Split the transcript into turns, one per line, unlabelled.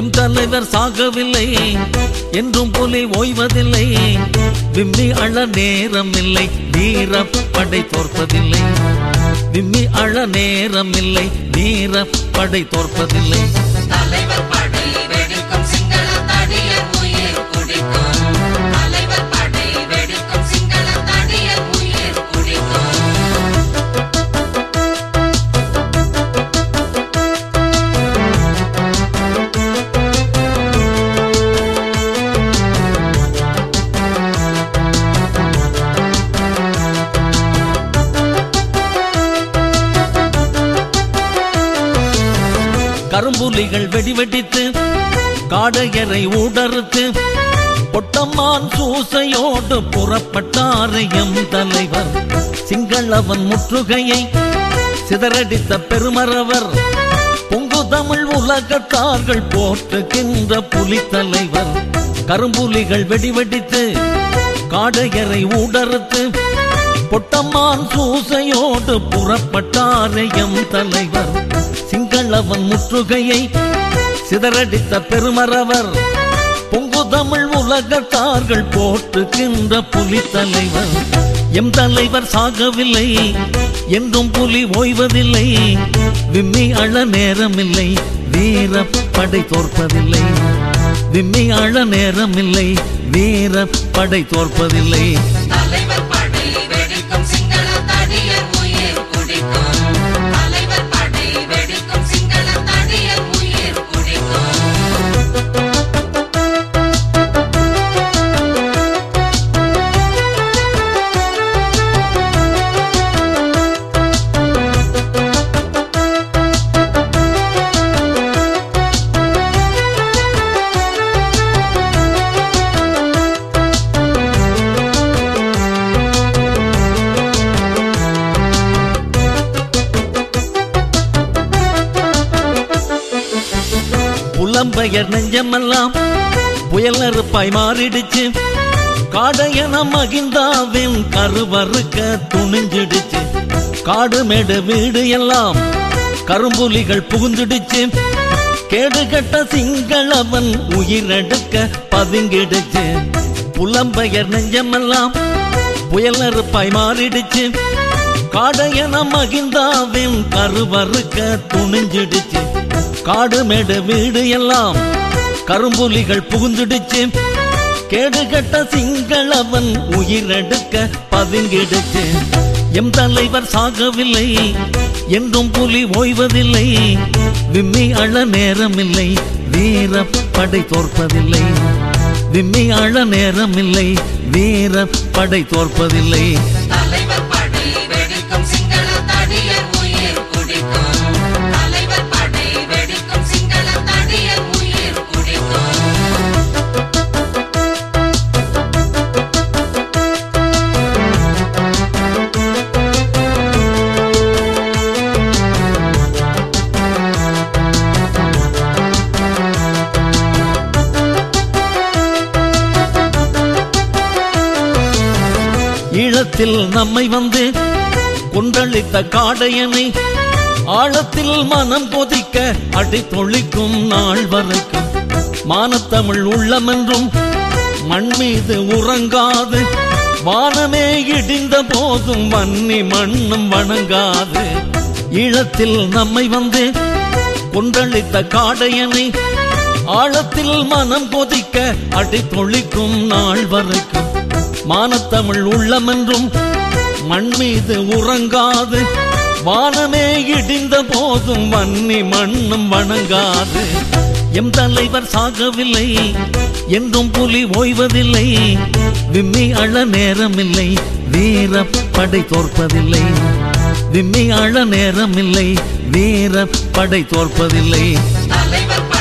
M தலைவர் சாகவில்லை என்றும் புலி ஓய்வதில்லை விம்மி அழ நேரமில்லை வீர படை தோற்பதில்லை விம்மி அழ நேரமில்லை வீர படை தோற்பதில்லை
தலைவர் படை வெடிக்கும் சிங்கள தடியர் உயிர் குடிக்கும் தலைவர் படை வெடிக்கும் சிங்கள தடியர் உயிர் குடிக்கும்
கரும்புலிகள் வெடிவெடித்து காடையரை ஊடறுத்து பொட்டம்மான் சூசையோடு புறப்பட்டாரையம் தலைவர் சிங்களவன் முற்றுகையை சிதறடித்த பெருமரவர் பொங்கு தமிழ் உலகத்தார்கள் போற்றுகின்ற புலி தலைவர் கரும்புலிகள் வெடிவெடித்து காடையரை ஊடறுத்து பொட்டம்மான் சூசையோடு புறப்பட்டாரையம் தலைவர் சிங்களவன் முற்றுகையை சிதறடித்த பெருமரவர் பொங்கு தமிழ் உலகத்தார்கள் போற்றுகின்ற புலி தலைவர் எம் தலைவர் சாகவில்லை என்றும் புலி ஓய்வதில்லை விம்மி அழ நேரமில்லை வீர படை தோற்பதில்லை விம்மி அழ நேரமில்லை வீர படை தோற்பதில்லை
தலைவர் படை வெடிக்கும் சிங்கள தடியர் உயிர் குடிக்கும் தலைவர் படை வெடிக்கும் சிங்கள தடியர் உயிர் குடிக்கும்
புலம்பெயர் நெஞ்சமெல்லாம் புயல் நெருப்பாய் மாறிடுச்சு காடையன மகிந்தாவின் கருவறுக்க துணிஞ்சிடுச்சு காடு மேடு வீடு எல்லாம் கரும்புலிகள் புகுந்துடுச்சு கேடு கட்ட சிங்களவன் உயிரெடுக்க பதுங்கிடுச்சு புலம்பெயர் நெஞ்சமெல்லாம் புயல் நெருப்பாய் மாறிடுச்சு காடையன மகிந்தாவின் கருவறுக்க துணிஞ்சிடுச்சு காடு மேடு வீடு எல்லாம் கரும்புலிகள் புகுந்துடுச்சு கேடு கட்ட சிங்களவன் உயிரெடுக்க பதுங்கிடுச்சு எம் தலைவர் சாகவில்லை என்றும் புலி ஓய்வதில்லை விம்மி அழ நேரமில்லை வீர படை தோற்பதில்லை விம்மி அழ நேரமில்லை வீர படை தோற்பதில்லை
தலைவர் படை வெடிக்கும் சிங்கள தடியர் உயிர் குடிக்கும் தலைவர் படை வெடிக்கும் சிங்கள தடியர் உயிர் குடிக்கும்
ஈழத்தில் நம்மை வந்து கொன்றளித்த காடையனை ஆழத்தில் மனம் கொதிக்க அடி தொழிக்கும் நாள் வரைக்கும் மானத்தமிழ் உள்ளமென்றும் மண் மீது உறங்காது வானமே இடிந்த போதும் வன்னி மண்ணும் வணங்காது ஈழத்தில் நம்மை வந்து கொன்றளித்த காடையனை ஆழத்தில் மனம் கொதிக்க அடி தொழிக்கும் நாள் வரைக்கும் மானத்தமிழ் உள்ளமென்றும் மண் மீது உறங்காது வானமே இடிந்த போதும் வன்னி மண்ணும் வணங்காது எம் தலைவர் சாகவில்லை என்றும் புலி ஓய்வதில்லை விம்மி அழ நேரமில்லை வீர படை தோற்பதில்லை விம்மி அழ நேரமில்லை வீர படை தோற்பதில்லை
தலைவர்